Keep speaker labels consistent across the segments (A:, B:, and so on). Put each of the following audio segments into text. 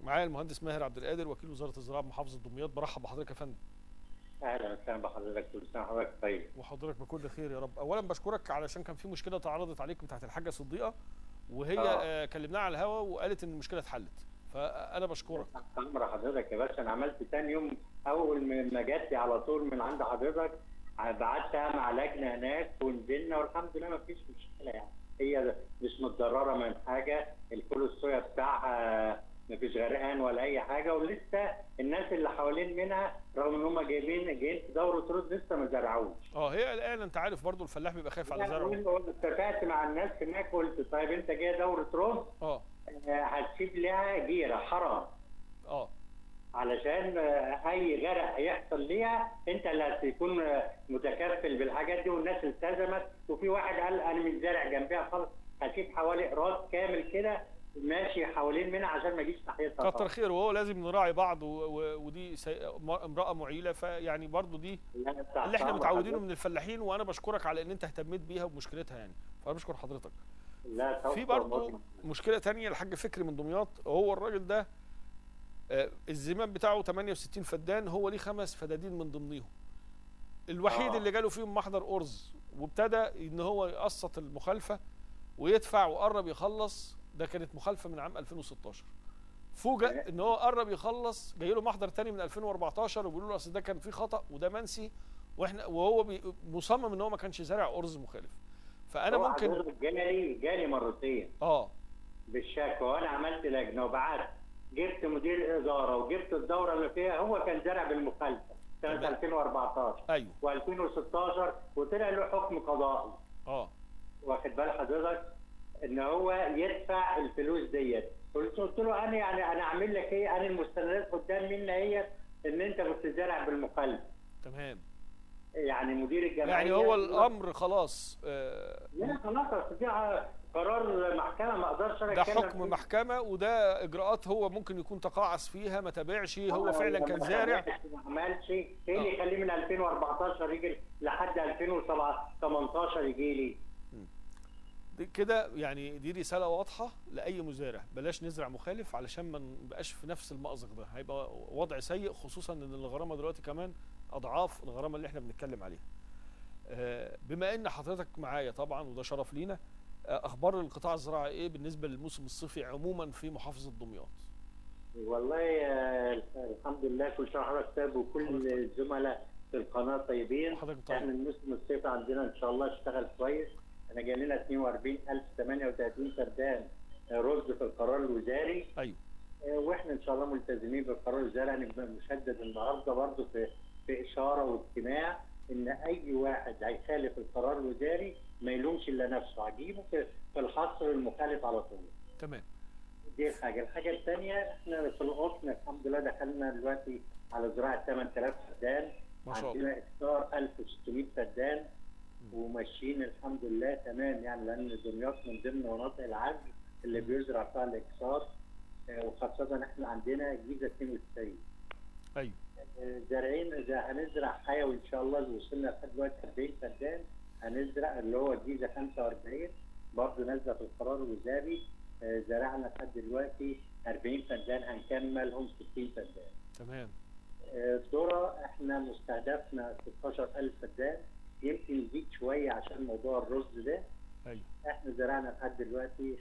A: معايا المهندس ماهر عبد القادر وكيل وزاره الزراعه بمحافظه دمياط برحب بحضرتك يا فندم
B: اهلا وسهلا بحضرتك كل سنه وحضرتك طيب
A: وحضرتك بكل خير يا رب اولا بشكرك علشان كان في مشكله تعرضت عليك بتاعت الحاجه صديقه وهي
B: آه.
A: آه. كلمناها على الهوا وقالت ان المشكله اتحلت فانا بشكرك
B: امر حضرتك يا باشا انا عملت تاني يوم اول ما جات لي على طول من عند حضرتك بعتها مع لجنه هناك ونزلنا والحمد لله ما فيش مشكله يعني هي مش متضرره من حاجه الفول الصويا بتاعها ما فيش غرقان ولا اي حاجه ولسه الناس اللي حوالين منها رغم ان هم جايبين جايين في دوره رز لسه ما زرعوش
A: اه هي الان انت عارف برضو الفلاح بيبقى خايف على زرعه
B: يعني اتفقت مع الناس هناك قلت طيب انت جاي دوره رز
A: اه
B: آه، هتسيب لها جيره حرام
A: اه
B: علشان آه، اي غرق هيحصل ليها انت اللي هتكون آه، متكفل بالحاجات دي والناس التزمت وفي واحد قال انا مش زارع جنبها خالص هسيب حوالي راس كامل كده ماشي حوالين منها عشان ما يجيش ناحيتها
A: كتر
B: خالص.
A: خير وهو لازم نراعي بعض و... و... ودي سي... م- امراه معيله فيعني برضو دي
B: لا، تحت
A: اللي احنا
B: أمر
A: متعودينه
B: حضرتك.
A: من الفلاحين وانا بشكرك على ان انت اهتميت بيها وبمشكلتها يعني فانا بشكر حضرتك
B: لا طبعا
A: في برضه مشكله تانية الحاج فكري من دمياط هو الراجل ده آه، الزمام بتاعه 68 فدان هو ليه خمس فدادين من ضمنهم الوحيد
B: آه.
A: اللي جاله فيهم محضر ارز وابتدى ان هو يقسط المخالفه ويدفع وقرب يخلص ده كانت مخالفه من عام 2016 فوجئ ان هو قرب يخلص جاي له محضر تاني من 2014 وبيقولوا له اصل ده كان فيه خطا وده منسي واحنا وهو بي مصمم ان هو ما كانش زارع ارز مخالف فانا
B: هو
A: ممكن
B: حضرتك جالي جالي مرتين
A: اه
B: بالشكوى وانا عملت لجنه وبعت جبت مدير الاداره وجبت الدوره اللي فيها هو كان زارع بالمخالفه سنه
A: تمام.
B: 2014
A: ايوه
B: و2016 وطلع له حكم قضائي
A: اه
B: واخد بال حضرتك ان هو يدفع الفلوس ديت قلت قلت له انا يعني انا اعمل لك ايه انا المستندات قدام مني هي ان انت كنت زارع بالمخالفه
A: تمام
B: يعني مدير الجمعيه
A: يعني هو الامر خلاص آه،
B: لا خلاص أصل دي قرار محكمه ما اقدرش انا
A: ده
B: أتكلم
A: حكم
B: فيه.
A: محكمه وده اجراءات هو ممكن يكون تقاعس فيها ما تابعش هو فعلا كان
B: ما
A: زارع
B: ما عملش ايه اللي يخليه من 2014 يجي لحد 2018 يجي لي
A: دي كده يعني دي رساله واضحه لاي مزارع بلاش نزرع مخالف علشان ما نبقاش في نفس المأزق ده هيبقى وضع سيء خصوصا ان الغرامه دلوقتي كمان اضعاف الغرامه اللي احنا بنتكلم عليها آه، بما ان حضرتك معايا طبعا وده شرف لينا آه، اخبار القطاع الزراعي ايه بالنسبه للموسم الصيفي عموما في محافظه دمياط
B: والله آه، الحمد لله كل شهر حضرتك طيب وكل الزملاء في القناه طيبين
A: حضرتك طيب.
B: احنا الموسم الصيفي عندنا ان شاء الله اشتغل كويس احنا جاي لنا 42038 فدان رز في القرار الوزاري
A: ايوه
B: آه، واحنا ان شاء الله ملتزمين بالقرار الوزاري هنبقى مشدد النهارده برضه في في اشاره واجتماع ان اي واحد هيخالف القرار الوزاري ما يلومش الا نفسه هجيبه في في الحصر المخالف على طول.
A: تمام
B: دي الحاجه، الحاجه الثانيه احنا في القطن الحمد لله دخلنا دلوقتي على زراعه 8000 فدان
A: ما شاء الله
B: عندنا اكثار 1600 فدان وماشيين الحمد لله تمام يعني لان دمياط من ضمن مناطق العجز اللي بيزرع فيها الاكثار آه، وخاصه احنا عندنا جيزه 92
A: ايوه
B: آه، زارعين اذا هنزرع حيوي ان شاء الله اللي وصلنا لحد دلوقتي 40 فدان هنزرع اللي هو الجيزه 45 برضه نازله في القرار الوزاري آه، زرعنا لحد دلوقتي 40 فدان هنكملهم 60 فدان
A: تمام
B: آه، الذره احنا مستهدفنا 16000 فدان يمكن يزيد شويه عشان موضوع الرز ده
A: ايوه
B: احنا زرعنا لحد دلوقتي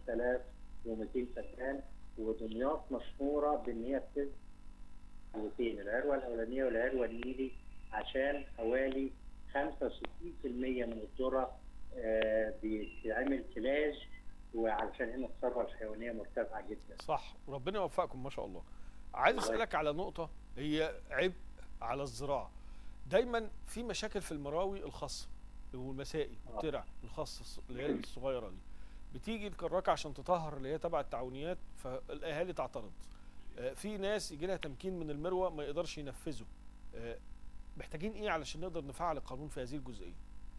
B: 5200 فدان ودمياط مشهوره بان هي بتزرع عروتين العروه الاولانيه والعروه النيلي عشان حوالي 65% من الذره آه، بيتعمل سلاج وعلشان هنا الثروه الحيوانيه مرتفعه جدا.
A: صح وربنا يوفقكم ما شاء الله عايز
B: الله
A: اسالك على نقطه هي عبء على الزراعه دايما في مشاكل في المراوي الخاصه والمسائي
B: آه.
A: والترع الخاصه الص- اللي هي الصغيره دي بتيجي الكراكه عشان تطهر اللي هي تبع التعاونيات فالاهالي تعترض آه، في ناس يجي لها تمكين من المروه ما يقدرش ينفذه آه، محتاجين ايه علشان نقدر نفعل القانون في هذه الجزئيه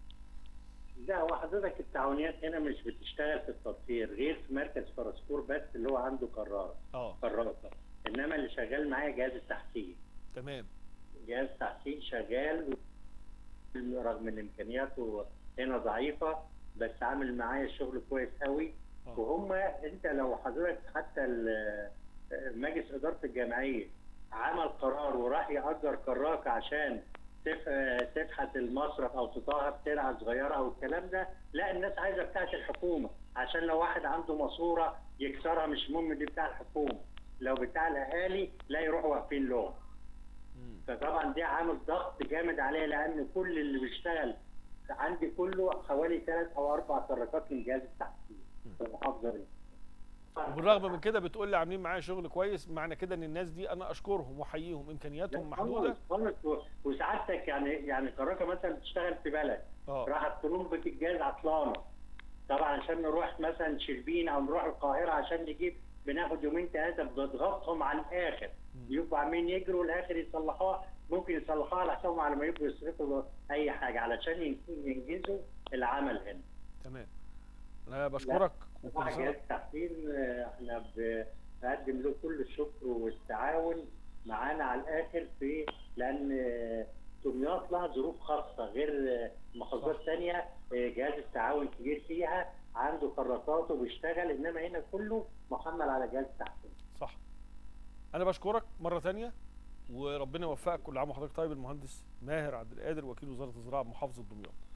B: لا هو حضرتك التعاونيات هنا مش بتشتغل في التطهير غير في مركز فرسكور بس اللي هو عنده قرار
A: اه
B: قرارة انما اللي شغال معايا جهاز التحسين
A: تمام
B: جهاز تحسين شغال رغم ان امكانياته هنا ضعيفه بس عامل معايا شغل كويس قوي
A: آه.
B: وهم انت لو حضرتك حتى ال- مجلس اداره الجمعيه عمل قرار وراح ياجر كراكه عشان تف- آه، تفحت المصرف او تطهر ترعه صغيره او الكلام ده لا الناس عايزه بتاعه الحكومه عشان لو واحد عنده ماسوره يكسرها مش مهم دي بتاع الحكومه لو بتاع الاهالي لا يروحوا واقفين لهم
A: مم.
B: فطبعا دي عامل ضغط جامد عليه لان كل اللي بيشتغل عندي كله حوالي ثلاث او اربع كراكات من جهاز التحكيم في المحافظه دي.
A: وبالرغم من كده بتقول لي عاملين معايا شغل كويس معنى كده ان الناس دي انا اشكرهم واحييهم امكانياتهم محدوده
B: خالص خالص و- وسعادتك يعني يعني كراكه مثلا بتشتغل في بلد
A: اه
B: راحت ترمبة الجاز عطلانه طبعا عشان نروح مثلا شربين او نروح القاهره عشان نجيب بناخد يومين ثلاثه بنضغطهم على الاخر يبقوا عاملين يجروا الاخر يصلحوها ممكن يصلحوها على حسابهم على ما يبقوا يصرفوا اي حاجه علشان ين- ينجزوا العمل هنا.
A: تمام انا بشكرك وكل
B: طبعا جهاز
A: سنه
B: التحسين آه، احنا بنقدم له كل الشكر والتعاون معانا على الاخر في لان آه، دمياط لها ظروف خاصه غير آه، محافظات ثانيه آه، جهاز التعاون كبير فيها عنده كراسات وبيشتغل انما هنا كله محمل على جهاز التحسين.
A: صح انا بشكرك مره تانية وربنا يوفقك كل عام وحضرتك طيب المهندس ماهر عبد القادر وكيل وزاره الزراعه بمحافظه دمياط